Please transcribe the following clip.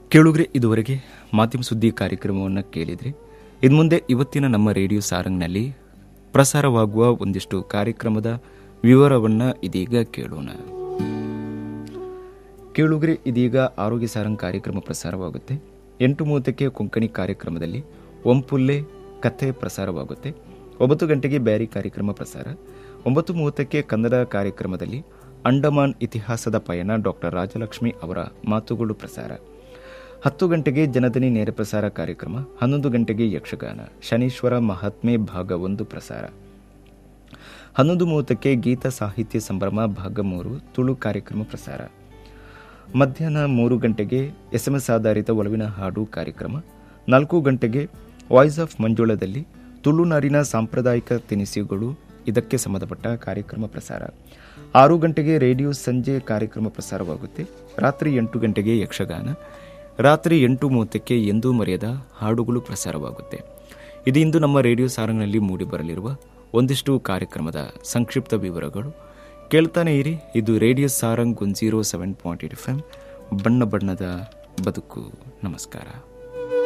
ಕೇಳುಗ್ರೆ ಇದುವರೆಗೆ ಮಾಧ್ಯಮ ಸುದ್ದಿ ಕಾರ್ಯಕ್ರಮವನ್ನು ಕೇಳಿದ್ರಿ ಇನ್ನು ಮುಂದೆ ಇವತ್ತಿನ ನಮ್ಮ ರೇಡಿಯೋ ಸಾರಂಗ್ನಲ್ಲಿ ಪ್ರಸಾರವಾಗುವ ಒಂದಿಷ್ಟು ಕಾರ್ಯಕ್ರಮದ ವಿವರವನ್ನ ಇದೀಗ ಕೇಳೋಣ ಕೇಳುಗ್ರೆ ಇದೀಗ ಆರೋಗ್ಯ ಸಾರಂಗ್ ಕಾರ್ಯಕ್ರಮ ಪ್ರಸಾರವಾಗುತ್ತೆ ಎಂಟು ಮೂವತ್ತಕ್ಕೆ ಕೊಂಕಣಿ ಕಾರ್ಯಕ್ರಮದಲ್ಲಿ ಒಂಪುಲ್ಲೆ ಕಥೆ ಪ್ರಸಾರವಾಗುತ್ತೆ ಒಂಬತ್ತು ಗಂಟೆಗೆ ಬ್ಯಾರಿ ಕಾರ್ಯಕ್ರಮ ಪ್ರಸಾರ ಒಂಬತ್ತು ಮೂವತ್ತಕ್ಕೆ ಕನ್ನಡ ಕಾರ್ಯಕ್ರಮದಲ್ಲಿ ಅಂಡಮಾನ್ ಇತಿಹಾಸದ ಪಯಣ ಡಾಕ್ಟರ್ ರಾಜಲಕ್ಷ್ಮಿ ಅವರ ಮಾತುಗಳು ಪ್ರಸಾರ ಹತ್ತು ಗಂಟೆಗೆ ಜನದನಿ ನೇರ ಪ್ರಸಾರ ಕಾರ್ಯಕ್ರಮ ಹನ್ನೊಂದು ಗಂಟೆಗೆ ಯಕ್ಷಗಾನ ಶನೀಶ್ವರ ಮಹಾತ್ಮೆ ಭಾಗ ಒಂದು ಪ್ರಸಾರ ಹನ್ನೊಂದು ಮೂವತ್ತಕ್ಕೆ ಗೀತ ಸಾಹಿತ್ಯ ಸಂಭ್ರಮ ಭಾಗ ಮೂರು ತುಳು ಕಾರ್ಯಕ್ರಮ ಪ್ರಸಾರ ಮಧ್ಯಾಹ್ನ ಮೂರು ಗಂಟೆಗೆ ಎಸ್ಎಂಎಸ್ ಆಧಾರಿತ ಒಲವಿನ ಹಾಡು ಕಾರ್ಯಕ್ರಮ ನಾಲ್ಕು ಗಂಟೆಗೆ ವಾಯ್ಸ್ ಆಫ್ ಮಂಜುಳದಲ್ಲಿ ತುಳುನಾಡಿನ ಸಾಂಪ್ರದಾಯಿಕ ತಿನಿಸುಗಳು ಇದಕ್ಕೆ ಸಂಬಂಧಪಟ್ಟ ಕಾರ್ಯಕ್ರಮ ಪ್ರಸಾರ ಆರು ಗಂಟೆಗೆ ರೇಡಿಯೋ ಸಂಜೆ ಕಾರ್ಯಕ್ರಮ ಪ್ರಸಾರವಾಗುತ್ತೆ ರಾತ್ರಿ ಎಂಟು ಗಂಟೆಗೆ ಯಕ್ಷಗಾನ ರಾತ್ರಿ ಎಂಟು ಮೂವತ್ತಕ್ಕೆ ಎಂದೂ ಮರೆಯದ ಹಾಡುಗಳು ಪ್ರಸಾರವಾಗುತ್ತೆ ಇದು ಇಂದು ನಮ್ಮ ರೇಡಿಯೋ ಸಾರಂಗ್ನಲ್ಲಿ ಮೂಡಿಬರಲಿರುವ ಒಂದಿಷ್ಟು ಕಾರ್ಯಕ್ರಮದ ಸಂಕ್ಷಿಪ್ತ ವಿವರಗಳು ಕೇಳ್ತಾನೆ ಇರಿ ಇದು radio Sarang one zero seven point eight F M ಬಣ್ಣ ಬಣ್ಣದ ಬದುಕು ನಮಸ್ಕಾರ